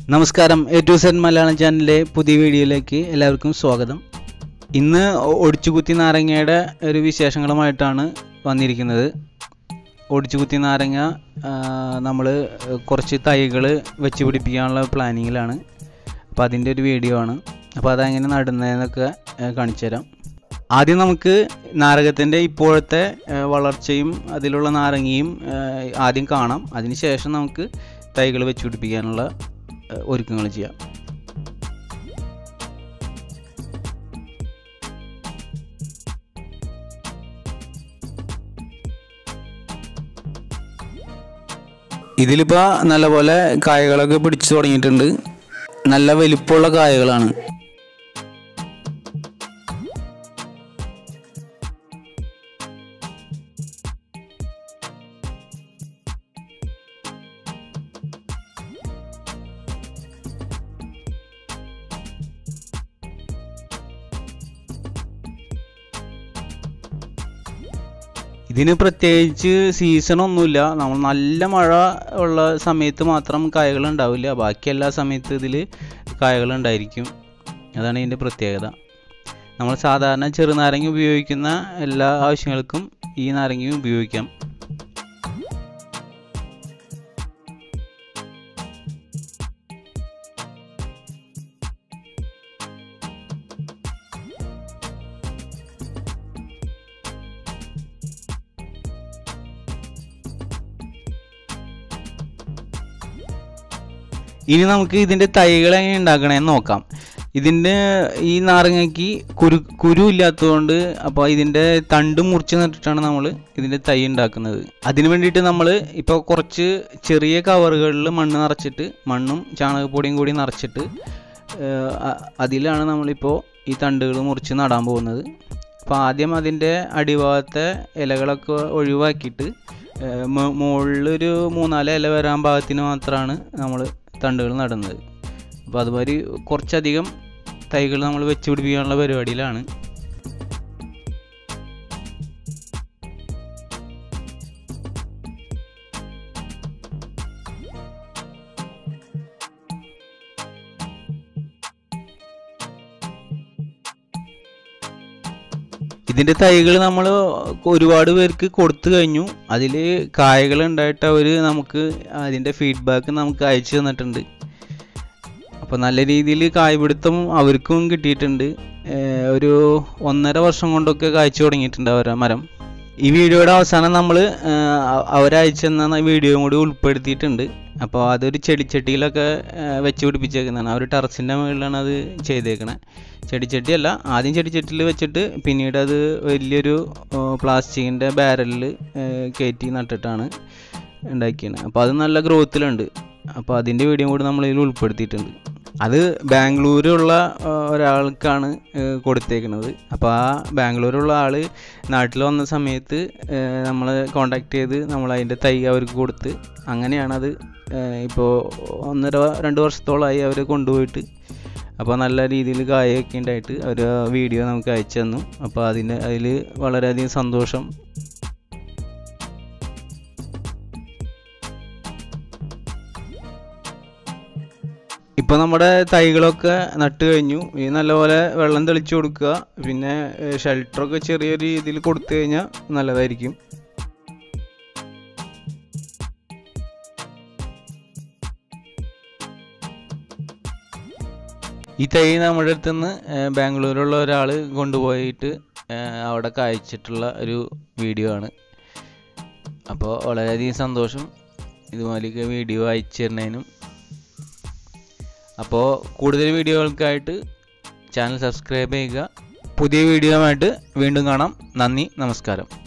നമസ്കാരം A to Z Malayalam ചാനലിലെ പുതിയ വീഡിയോയിലേക്ക് എല്ലാവർക്കും സ്വാഗതം ഇന്ന് ഒടിച്ചുകുത്തി നാരങ്ങയുടെ ഒരു വിശേഷങ്ങളുമായിട്ടാണ് വന്നിരിക്കുന്നത് ഒടിച്ചുകുത്തി നാരങ്ങ നമ്മൾ കുറച്ച് തൈകൾ വെച്ച് പിടിപ്പിക്കാനുള്ള പ്ലാനിങ്ങിലാണ് അപ്പോൾ അതിൻ്റെ ഒരു വീഡിയോ ആണ് അപ്പോൾ അതെങ്ങനെ നടുന്നതെന്നൊക്കെ ഏഹ്, കാണിച്ചു തരാം ആദ്യം നമുക്ക് നാരകത്തിൻ്റെ ഇപ്പോഴത്തെ ഏഹ്, വളർച്ചയും അതിലുള്ള നാരങ്ങയും ഏഹ്, ആദ്യം കാണാം അതിനുശേഷം നമുക്ക് തൈകൾ വെച്ച് പിടിപ്പിക്കാനുള്ള ഏഹ്, ഒരുക്കങ്ങൾ ചെയ്യാം ഇതിലിപ്പോൾ നല്ലപോലെ കായകളൊക്കെ പിടിച്ചു തുടങ്ങിയിട്ടുണ്ട് നല്ല വലിപ്പമുള്ള കായകളാണ് ഇതിന് പ്രത്യേകിച്ച് സീസൺ ഒന്നുമില്ല നമ്മൾ നല്ല മഴ ഉള്ള സമയത്ത് മാത്രം കായകൾ ഉണ്ടാവില്ല ബാക്കി എല്ലാ സമയത്തും ഇതിൽ കായകൾ ഉണ്ടായിരിക്കും അതാണ് ഇതിൻ്റെ പ്രത്യേകത നമ്മൾ സാധാരണ ചെറുനാരങ്ങ ഉപയോഗിക്കുന്ന എല്ലാ ആവശ്യങ്ങൾക്കും ഈ നാരങ്ങയും ഉപയോഗിക്കാം ഇനി നമുക്ക് ഇതിൻ്റെ തൈകൾ എങ്ങനെ ഉണ്ടാക്കണമെന്ന് നോക്കാം ഇതിൻ്റെ ഈ നാരങ്ങയ്ക്ക് കുരു കുരു ഇല്ലാത്തതുകൊണ്ട് അപ്പോൾ ഇതിൻ്റെ തണ്ട് മുറിച്ച് നട്ടിട്ടാണ് നമ്മൾ ഇതിൻ്റെ തൈ ഉണ്ടാക്കുന്നത് അതിന് വേണ്ടിയിട്ട് നമ്മൾ ഇപ്പോൾ കുറച്ച് ചെറിയ കവറുകളിൽ മണ്ണ് നിറച്ചിട്ട് മണ്ണും ചാണകപ്പൊടിയും കൂടി നിറച്ചിട്ട് ഏഹ്, അ- അതിലാണ് നമ്മളിപ്പോൾ ഈ തണ്ടുകൾ മുറിച്ച് നടാൻ പോകുന്നത് അപ്പോൾ ആദ്യം അതിൻ്റെ അടിഭാഗത്തെ ഇലകളൊക്കെ ഒഴിവാക്കിയിട്ട് മുകളിലൊരു മൂന്നാല് ഇല വരാൻ പാകത്തിന് മാത്രമാണ് നമ്മൾ തണ്ടുകൾ നടുന്നത് അപ്പോൾ അതുമാതിരി കുറച്ചധികം തൈകൾ നമ്മൾ വെച്ച് പിടിപ്പിക്കാനുള്ള പരിപാടിയിലാണ് ഇതിൻ്റെ തൈകൾ നമ്മൾ ഒരുപാട് പേർക്ക് കൊടുത്തു കഴിഞ്ഞു അതിൽ കായകൾ ഉണ്ടായിട്ട് അവർ നമുക്ക് അതിൻ്റെ ഫീഡ്ബാക്ക് നമുക്ക് അയച്ചു തന്നിട്ടുണ്ട് അപ്പോൾ നല്ല രീതിയിൽ കായ്പിടുത്തം അവർക്കും കിട്ടിയിട്ടുണ്ട് ഏർ ഒരു ഒന്നര വർഷം കൊണ്ടൊക്കെ കായ്ച്ചു തുടങ്ങിയിട്ടുണ്ട് അവരെ മരം ഈ വീഡിയോയുടെ അവസാനം നമ്മൾ അവരയച്ചു തന്ന വീഡിയോയും കൂടി ഉൾപ്പെടുത്തിയിട്ടുണ്ട് അപ്പോൾ അതൊരു ചെടിച്ചട്ടിയിലൊക്കെ ഏർ വെച്ച് പിടിപ്പിച്ചേക്കുന്നതാണ് അവർ ടെറസിൻ്റെ മുകളിലാണ് അത് ചെയ്തേക്കണേ ചെടിച്ചട്ടിയല്ല ആദ്യം ചെടിച്ചട്ടിയിൽ വെച്ചിട്ട് പിന്നീട് അത് വലിയൊരു പ്ലാസ്റ്റിക്കിൻ്റെ ബാരലിൽ കയറ്റി നട്ടിട്ടാണ് ഉണ്ടാക്കിയത് അപ്പോൾ അത് നല്ല ഗ്രോത്തിലുണ്ട് അപ്പോൾ അതിൻ്റെ വീഡിയോ കൂടി നമ്മൾ ഇതിൽ ഉൾപ്പെടുത്തിയിട്ടുണ്ട് അത് ബാംഗ്ലൂരുള്ള ആ, ഒരാൾക്കാണ് കൊടുത്തേക്കുന്നത് അപ്പോൾ ആ ബാംഗ്ലൂരുള്ള ആൾ നാട്ടിൽ വന്ന സമയത്ത് നമ്മൾ കോണ്ടാക്ട് ചെയ്ത് നമ്മൾ അതിൻ്റെ തൈ അവർക്ക് കൊടുത്ത് അങ്ങനെയാണത് ഇപ്പോൾ ഒന്നര രണ്ട് വർഷത്തോളമായി അവർ കൊണ്ടുപോയിട്ട് അപ്പോൾ നല്ല രീതിയിൽ കായൊക്കെ ഉണ്ടായിട്ട് അവർ വീഡിയോ നമുക്ക് അയച്ചു തന്നു അപ്പോൾ അതിന് അതിൽ വളരെയധികം സന്തോഷം ഇപ്പോൾ നമ്മുടെ തൈകളൊക്കെ നട്ട് കഴിഞ്ഞു ഇനി നല്ലപോലെ വെള്ളം തെളിച്ചു കൊടുക്കുക പിന്നെ ഷെൽട്ടറൊക്കെ ചെറിയ രീതിയിൽ കൊടുത്തു കഴിഞ്ഞാൽ നല്ലതായിരിക്കും ഈ തൈ നമ്മുടെ അടുത്ത് നിന്ന് ബാംഗ്ലൂരുള്ള ഒരാൾ കൊണ്ടുപോയിട്ട് ഏഹ്, അവിടെ കായ്ച്ചിട്ടുള്ള ഒരു വീഡിയോ ആണ് അപ്പോൾ വളരെയധികം സന്തോഷം ഇതുപോലെയൊക്കെ വീഡിയോ അയച്ചു തരുന്നതിനും അപ്പോൾ കൂടുതൽ വീഡിയോകൾക്കായിട്ട് ചാനൽ സബ്സ്ക്രൈബ് ചെയ്യുക പുതിയ വീഡിയോ ആയിട്ട് വീണ്ടും കാണാം നന്ദി നമസ്കാരം